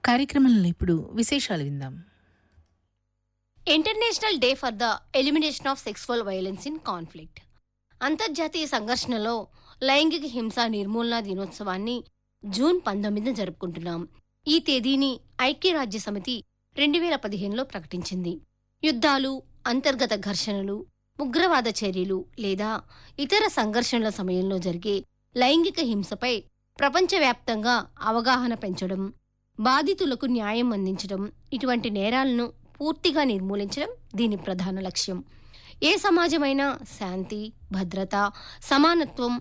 కార్యక్రమంలో ఇప్పుడు విశేషాలు విందాం international day for the elimination of sexual violence in conflict అంతర్జాతీయ సంఘర్షణలో లైంగిక హింస నిర్మూలన దినోత్సవాన్ని జూన్ పంతొమ్మిదిన జరుపుకుంటున్నాం ఈ తేదీని ఐక్యరాజ్య సమితి రెండు వేల పదిహేనులో ప్రకటించింది యుద్ధాలు అంతర్గత ఘర్షణలు ఉగ్రవాద చర్యలు లేదా ఇతర సంఘర్షణల సమయంలో జరిగే లైంగిక హింసపై ప్రపంచవ్యాప్తంగా అవగాహన పెంచడం బాధితులకు న్యాయం అందించడం ఇటువంటి నేరాలను పూర్తిగా నిర్మూలించడం దీని ప్రధాన లక్ష్యం ఏ సమాజమైనా శాంతి భద్రత సమానత్వం